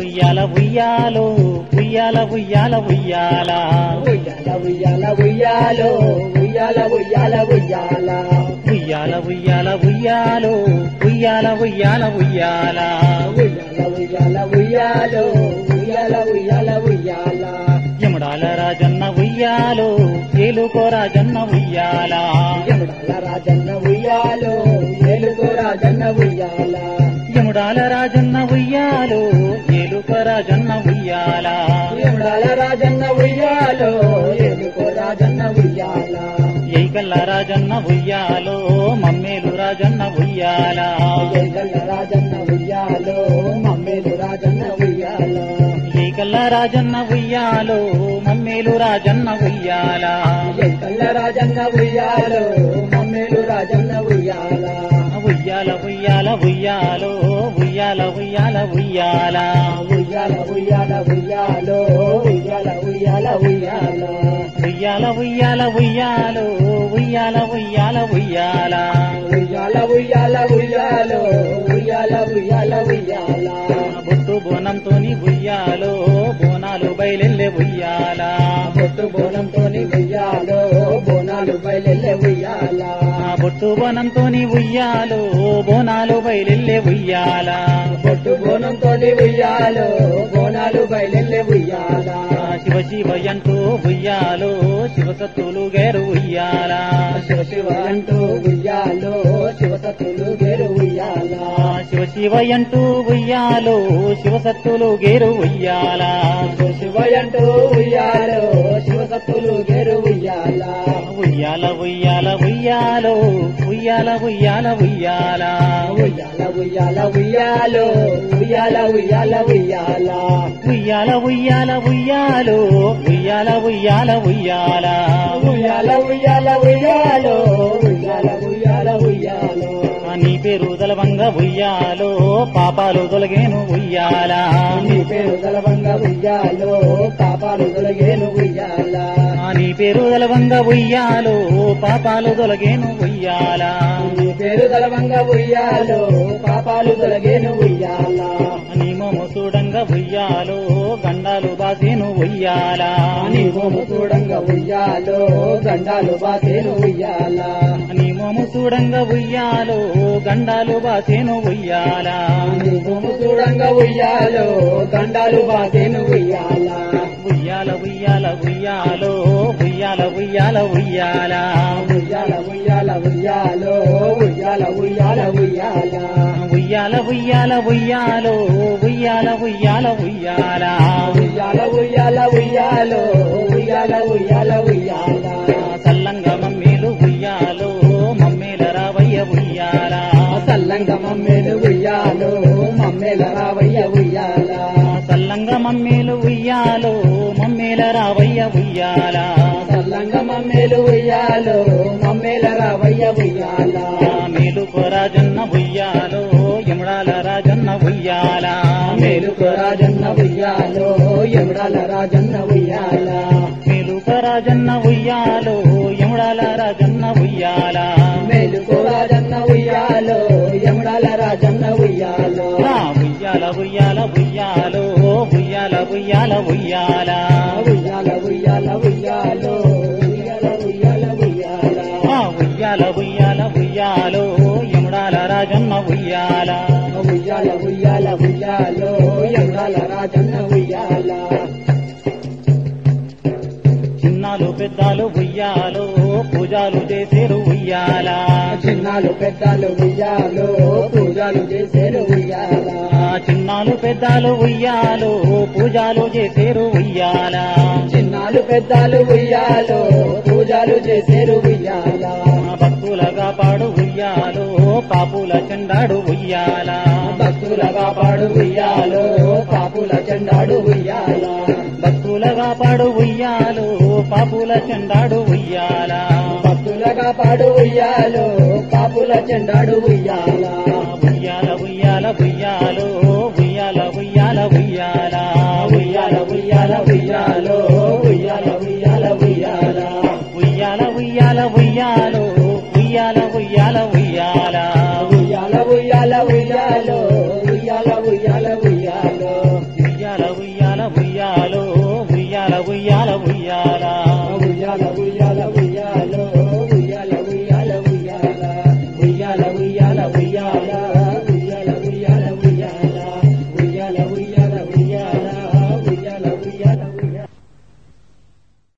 ఉయ్యాల ఉయ్యాలో ఉయ్యాల ఉయ్యాల ఉయ్యాల ఉయ్యాల ఉయ్యాల ఉయ్యాలో ఉయ్యాల ఉయ్యాల ఉయ్యాల ఉయ్యాల ఉయ్యాల ఉయ్యాలో ఉయ్యాల ఉయ్యాల ఉయ్యాల ఉయ్యాల ఉయ్యాల ఉయ్యాలో ఉయ్యాల ఉయ్యాల ఉయ్యాల యముడాల రాజన్న ఉయ్యాలో ఏలుకో రాజన్న ఉయ్యాల యముడాల రాజన్న ఉయ్యాలో ఏలుకో రాజన్న ఉయ్యాల యముడాల రాజన్న ఉయ్యాలో ఏలుకో రాజన్న ఉయ్యాల యముడాల రాజన్న ఉయ్యాలో ఏలుకో రాజన్న ఉయ్యాల ఎయికల్ల రాజన్న ఉయ్యాలో మమ్మేలు రాజన్న ఉయ్యాల జయగల్ల రాజన్న ఉయ్యాలో మమ్మేలు రాజన్న ఉయ్యాల ఎయికల్ల రాజన్న ఉయ్యాలో మమ్మేలు రాజన్న ఉయ్యాల జయగల్ల రాజన్న ఉయ్యాలో మమ్మేలు రాజన్న ఉయ్యాల ఉయ్యాల ఉయ్యాల ఉయ్యాలో ఉయ్యాల ఉయ్యాల ఉయ్యాల ఉయ్యాల ఉయ్యాల ఉయ్యాలో ఉయ్యాల ఉయ్యాల ఉయ్యాల ఉయ్యాల ఉయ్యాల ఉయ్యాలో ఉయ్యాల ఉయ్యాల ఉయ్యాల ఉయ్యాల ఉయ్యాల ఉయ్యాలో ఉయ్యాల ఉయ్యాల ఉయ్యాల బొట్టు బోనంతోని ఉయ్యాలో బోనాలు బయలెల్లె ఉయ్యాల బొట్టు బోనంతోని ఉయ్యాలో బోనాలు బయలెల్లె ఉయ్యాల ఆ బొట్టు బోనంతోని ఉయ్యాలో బోనాలు బయలెల్లె ఉయ్యాల బొట్టు బోనంతోని ఉయ్యాలో బోనాలు బయలెల్లె ఉయ్యాల ఆ శివ శివ అంటూ ఉయ్యాలో శివసత్తులు గేరు ఉయ్యాల శివ శివ అంటూ ఉయ్యాలో శివసత్తులు గేరు ఉయ్యాల ఆ శివ శివ అంటూ ఉయ్యాలో శివసత్తులు గేరు ఉయ్యాల శివ శివ అంటూ ఉయ్యాలో శివసత్తులు గేరు ఉయ్యాల ఉయ్యాల ఉయ్యాల ఉయ్యాలో ఉయ్యాల ఉయ్యాల ఉయ్యాల ఉయ్యాల ఉయ్యాల ఉయ్యాలో ఉయ్యాల ఉయ్యాల ఉయ్యాల ఉయ్యాల ఉయ్యాల ఉయ్యాలో ఉయ్యాల ఉయ్యాల ఉయ్యాల ఉయ్యాల ఉయ్యాల ఉయ్యాలో ఉయ్యాల ఉయ్యాల ఉయ్యాలో ఆ నీ పేరు దలవంగ ఉయ్యాలో పాపాలు తొలగేను ఉయ్యాల నీ పేరు గలవంగ ఉయ్యాలో పాపాలు తొలగేను ఉయ్యాల ఆ నీ పేరు దలవంగ ఉయ్యాలో పాపాలు తొలగేను ఉయ్యాల నీ పేరు గలవంగ ఉయ్యాలో పాపాలు తొలగేను ఉయ్యాల నీ మోము చూడంగ ఉయ్యాలో గండాలు బాసేను ఉయ్యాల నీ మోము చూడంగా ఉయ్యాలో గండాలు బాసేను ఉయ్యాల నీ మోము చూడంగ ఉయ్యాలో గండాలు బాసేను ఉయ్యాల నీ మోము చూడంగా ఉయ్యాలో గండాలు బాసేను ఉయ్యాల ఉయ్యాల ఉయ్యాల ఉయ్యాలో ఉయ్యాల ఉయ్యాల ఉయ్యాల ఉయ్యాల ఉయ్యాల ఉయ్యాలో ఉయ్యాల ఉయ్యాల ఉయ్యాల ఉయ్యాల ఉయ్యాల ఉయ్యాలో ఉయ్యాల ఉయ్యాల ఉయ్యాల ఉయ్యాల ఉయ్యాల ఉయ్యాలో ఉయ్యాల ఉయ్యాల ఉయ్యాల సల్లంగ మమ్మీలు ఉయ్యాలో మమ్మీల రావయ్య ఉయ్యాల సల్లంగ మమ్మేలు ఉయ్యాలో మమ్మేల రావయ్య ఉయ్యాల సల్లంగ మమ్మీలు ఉయ్యాలో మమ్మీల రావయ్య ఉయ్యాల సల్లంగ మమ్మేలు ఉయ్యాలో మమ్మేల రావయ్య ఉయ్యాల మేలుకో రాజన్న ఉయ్యాలో యముడాల రాజన్న ఉయ్యాల మేలుకో రాజన్న ఉయ్యాలో ఎముడాల రాజన్న ఉయ్యాల మేలుకో రాజన్న ఉయ్యాలో యముడాల రాజన్న ఉయ్యాల మేలుకో రాజన్న ఉయ్యాలో ఎముడాల రాజన్న ఉయ్యాలో ఆ ఉయ్యాల ఉయ్యాల ఉయ్యాలో ఉయ్యాల ఉయ్యాల ఉయ్యాల ఉయ్యాల ఉయ్యాల ఉయ్యాలో ఉయ్యాల ఉయ్యాల ఉయ్యాల ఆ ఉయ్యాల ఉయ్యాల ఉయ్యాలో యముడాల రాజన్న ఉయ్యాల ఉయ్యాల ఉయ్యాల ఉయ్యాలో ఎముడాల రాజన్న ఉయ్యాల చిన్నాలు పెద్దాలు ఉయ్యాలో పూజలు చేసేరు ఉయ్యాల చిన్నాలు పెద్దలు ఉయ్యాలో పూజలు చేసేరు ఉయ్యాల ఆ చిన్నాలు పెద్దాలు ఉయ్యాలో పూజలు చేసేరు ఉయ్యాల చిన్నాలు పెద్దలు ఉయ్యాలో పూజలు చేసేరు ఉయ్యాల ఆ భక్తులగా పాడు ఉయ్యాలో పాపుల చెండాడు ఉయ్యాల భక్తులగా పాడు ఉయ్యాలో పాపుల చెండాడు ఉయ్యాల భక్తులగా పాడు ఉయ్యాలో పాపుల చెండాడు ఉయ్యాల భక్తులగా పాడు ఉయ్యాలో పాపుల చెండాడు ఉయ్యాల ఉయ్యాల ఉయ్యాల ఉయ్యాలో ఉయ్యాల ఉయ్యాల ఉయ్యాల ఉయ్యాల ఉయ్యాల ఉయ్యాలో ఉయ్యాల ఉయ్యాల ఉయ్యాల ఉయ్యాల ఉయ్యాల ఉయ్యాలో ఉయ్యాల ఉయ్యాల ఉయ్యాల ఉయ్యాల ఉయ్యాల ఉయ్యాలో ఉయ్యాల ఉయ్యాల ఉయ్యాలో ఉయ్యాల ఉయ్యాల